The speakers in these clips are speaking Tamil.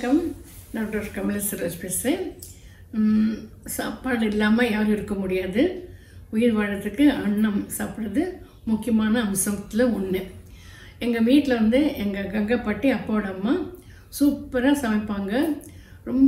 வணக்கம் நான் டாக்டர் கமலேஸ்வரராஜ் பேசுகிறேன் உம், சாப்பாடு இல்லாமல் யாரும் இருக்க முடியாது உயிர் வாழறதுக்கு அன்னம் சாப்பிட்றது முக்கியமான அம்சத்தில் ஒன்று எங்கள் வீட்டில் வந்து எங்கள் கங்கா பாட்டி அப்பாவோட அம்மா சூப்பராக சமைப்பாங்க ரொம்ப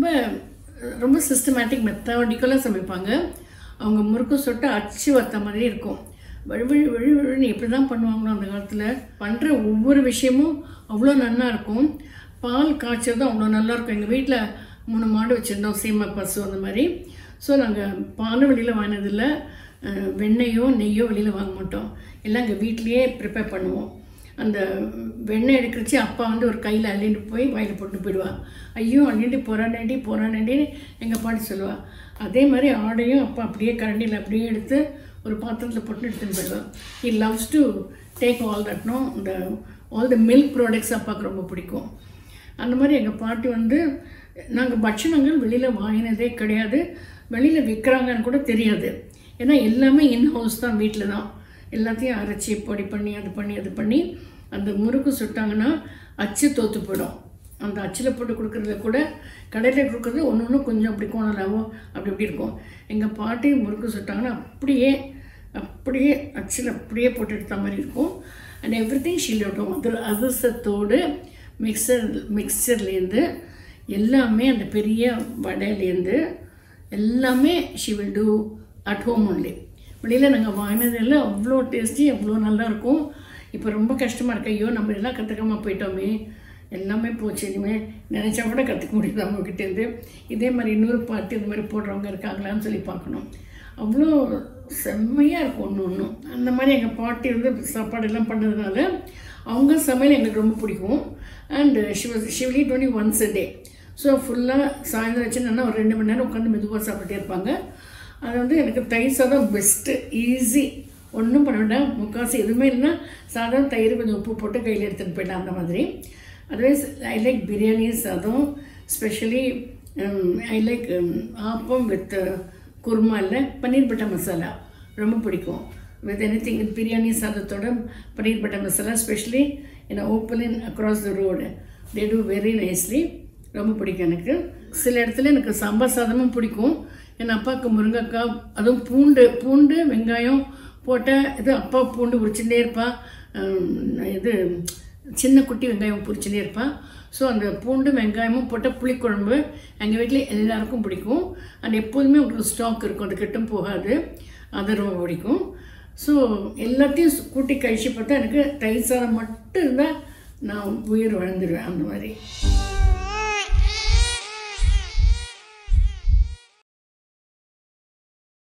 ரொம்ப சிஸ்டமேட்டிக் மெத்தடிக்கலாக சமைப்பாங்க அவங்க முறுக்கு சொட்டு அச்சு வத்த மாதிரி இருக்கும் வழுவழு வழுவழுன்னு எப்படி தான் பண்ணுவாங்களோ அந்த காலத்தில் பண்ணுற ஒவ்வொரு விஷயமும் அவ்வளோ நல்லா இருக்கும் பால் காய்ச்சதும் அவ்வளோ நல்லா இருக்கும் எங்கள் வீட்டில் மூணு மாடு வச்சுருந்தோம் சீமை பசு அந்த மாதிரி ஸோ நாங்கள் பாலும் வெளியில் வாங்கினதில்ல அஹ், வெண்ணெயோ நெய்யோ வெளியில் வாங்க மாட்டோம் எல்லாம் எங்கள் வீட்லேயே ப்ரிப்பேர் பண்ணுவோம் அந்த வெண்ணெய் எடுக்கிறச்சு அப்பா வந்து ஒரு கையில் அள்ளிட்டு போய் வாயில் போட்டு போயிடுவா ஐயோ அள்ளிட்டு போகிறானேடி போகிறானேடின்னு எங்கள் பாட்டி சொல்லுவா அதே மாதிரி ஆடையும் அப்பா அப்படியே கரண்டியில் அப்படியே எடுத்து ஒரு பாத்திரத்தில் போட்டு எடுத்துன்னு போயிடுவான் he loves to take all தட்னோ இந்த ஆல் த மில்க் ப்ராடக்ட்ஸ் அப்பாவுக்கு ரொம்ப பிடிக்கும் அந்த மாதிரி எங்கள் பாட்டி வந்து நாங்கள் பட்சணங்கள் வெளியில் வாங்கினதே கிடையாது வெளியில் விற்கிறாங்கன்னு கூட தெரியாது ஏன்னா எல்லாமே இன் ஹவுஸ் தான் வீட்டில் தான் எல்லாத்தையும் அரைச்சி பொடி பண்ணி அது பண்ணி அது பண்ணி அந்த முறுக்கு சுட்டாங்கன்னா அச்சு தோற்று போயிடும் அந்த அச்சில் போட்டு கொடுக்குறதுல கூட கடையில் கொடுக்குறது ஒன்று ஒன்று கொஞ்சம் அப்படி கோணலாவோ அப்படி இப்படி இருக்கும் எங்கள் பாட்டி முறுக்கு சுட்டாங்கன்னா அப்படியே அப்படியே அச்சில் அப்படியே போட்டு எடுத்த மாதிரி இருக்கும் அண்ட் எவ்ரி திங் ஷீலோட்டும் அதில் அதிர்சத்தோடு மிக்சர் மிக்சர்லேருந்து எல்லாமே அந்த பெரிய வடையிலேருந்து எல்லாமே she will do at home only வெளியில் நாங்கள் வாங்கினதெல்லாம் அவ்வளோ டேஸ்டி அவ்வளோ நல்லா இருக்கும் இப்போ ரொம்ப கஷ்டமாக இருக்கு ஐயோ நம்ம இதெல்லாம் கற்றுக்காம போயிட்டோமே எல்லாமே போச்சு இனிமேல் நினச்சா கூட கற்றுக்க முடியுது அவங்கக்கிட்டேருந்து இதே மாதிரி இன்னொரு பாட்டு இது மாதிரி போடுறவங்க இருக்காங்களான்னு சொல்லி பார்க்கணும் அவ்வளோ செம்மையாக இருக்கும் ஒன்று ஒன்றும் அந்த மாதிரி எங்கள் பாட்டி வந்து சாப்பாடு எல்லாம் பண்ணதுனால அவங்க சமையல் எங்களுக்கு ரொம்ப பிடிக்கும் அண்ட் ஷிவ ஷிவ்லி twenty once a day so ஃபுல்லாக சாயந்தரம் வச்சுன்னா ஒரு ரெண்டு மணி நேரம் உட்காந்து மெதுவாக சாப்பிட்டே இருப்பாங்க அது வந்து எனக்கு தயிர் சாதம் பெஸ்ட்டு ஈஸி ஒன்றும் பண்ண வேண்டாம் முக்காசி எதுவுமே இல்லைன்னா சாதம் தயிர் கொஞ்சம் உப்பு போட்டு கையில் எடுத்துகிட்டு போயிட்டேன் அந்த மாதிரி அதர்வைஸ் ஐ லைக் பிரியாணி சாதம் specially I like appam with kurma இல்லை பன்னீர் பட்டர் மசாலா ரொம்ப பிடிக்கும் வித் எனி திங் பிரியாணி சாதத்தோட paneer butter masala specially in open in across the road they do very nicely ரொம்ப பிடிக்கும் எனக்கு சில இடத்துல எனக்கு சாம்பார் சாதமும் பிடிக்கும் என் அப்பாவுக்கு முருங்கைக்காய் அதுவும் பூண்டு பூண்டு வெங்காயம் போட்ட இது அப்பா பூண்டு உரிச்சுட்டே இருப்பா ஹம், இது சின்ன குட்டி வெங்காயம் பொரிச்சுட்டே இருப்பா ஸோ அந்த பூண்டு வெங்காயமும் போட்ட புளிக்குழம்பு எங்கள் வீட்டில் எல்லாருக்கும் பிடிக்கும் அண்ட் எப்போதுமே உங்களுக்கு ஸ்டாக் இருக்கும் அது கெட்டும் போகாது அது ரொம்ப பிடிக்கும் ஸோ எல்லாத்தையும் சு- கூட்டி கழிச்சு பார்த்தா எனக்கு தயிர் சாதம் மட்டும் இருந்தால் நான் உயிர் வாழ்ந்துடுவேன் அந்த மாதிரி